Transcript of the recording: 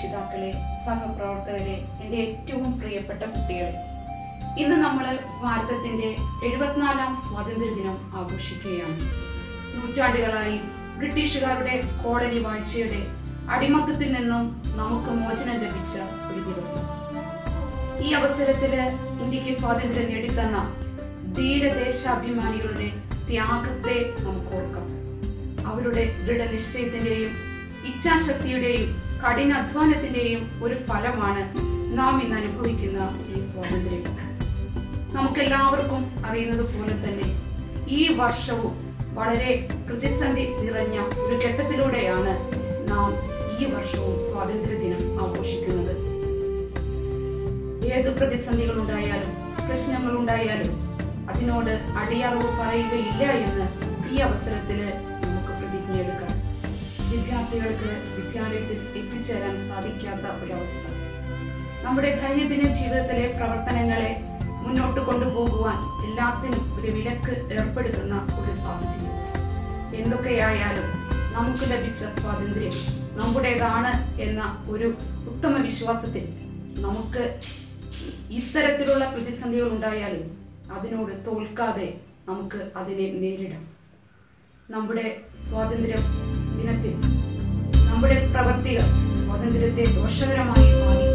രക്ഷിതാക്കളെ സഹപ്രവർത്തകരെ എൻ്റെ ഏറ്റവും പ്രിയപ്പെട്ട കുട്ടികളെ ഇന്ന് നമ്മൾ ഭാരതത്തിന്റെ എഴുപത്തിനാലാം സ്വാതന്ത്ര്യ ദിനം ആഘോഷിക്കുകയാണ് നൂറ്റാണ്ടുകളായി ബ്രിട്ടീഷുകാരുടെ കോളനി വാഴ്ചയുടെ അടിമത്തത്തിൽ നിന്നും നമുക്ക് മോചനം ലഭിച്ച ഒരു ദിവസം ഈ അവസരത്തില് ഇന്ത്യക്ക് സ്വാതന്ത്ര്യം നേടിത്തന്ന ധീരദേശാഭിമാനികളുടെ ത്യാഗത്തെ നമുക്ക് ഓർക്കാം അവരുടെ ദൃഢനിശ്ചയത്തിന്റെയും ഇച്ഛാശക്തിയുടെയും കഠിനാധ്വാനത്തിന്റെയും ഒരു ഫലമാണ് നാം ഇന്ന് അനുഭവിക്കുന്ന ഈ സ്വാതന്ത്ര്യം നമുക്കെല്ലാവർക്കും അറിയുന്നത് പോലെ തന്നെ ഈ വർഷവും വളരെ പ്രതിസന്ധി നിറഞ്ഞ ഒരു ഘട്ടത്തിലൂടെയാണ് നാം ഈ വർഷവും സ്വാതന്ത്ര്യ ദിനം ആഘോഷിക്കുന്നത് ഏത് പ്രതിസന്ധികൾ ഉണ്ടായാലും പ്രശ്നങ്ങൾ ഉണ്ടായാലും അതിനോട് അടിയറവ് പറയുകയില്ല എന്ന് ഈ അവസരത്തിൽ നമുക്ക് പ്രതിജ്ഞയെടുക്കാം വിദ്യാർത്ഥികൾക്ക് വിദ്യാലയത്തിൽ എത്തിച്ചേരാൻ സാധിക്കാത്ത ഒരവസ്ഥ നമ്മുടെ ദൈനംദിന ജീവിതത്തിലെ പ്രവർത്തനങ്ങളെ മുന്നോട്ട് കൊണ്ടുപോകുവാൻ എല്ലാത്തിനും ഒരു വിലക്ക് ഏർപ്പെടുത്തുന്ന ഒരു സാഹചര്യം എന്തൊക്കെയായാലും നമുക്ക് ലഭിച്ച സ്വാതന്ത്ര്യം നമ്മുടേതാണ് എന്ന ഒരു ഉത്തമ വിശ്വാസത്തിൽ നമുക്ക് ഇത്തരത്തിലുള്ള പ്രതിസന്ധികൾ ഉണ്ടായാലും അതിനോട് തോൽക്കാതെ നമുക്ക് അതിനെ നേരിടാം നമ്മുടെ സ്വാതന്ത്ര്യ ദിനത്തിൽ നമ്മുടെ പ്രവർത്തികൾ സ്വാതന്ത്ര്യത്തെ ദോഷകരമായി ബാധിക്കും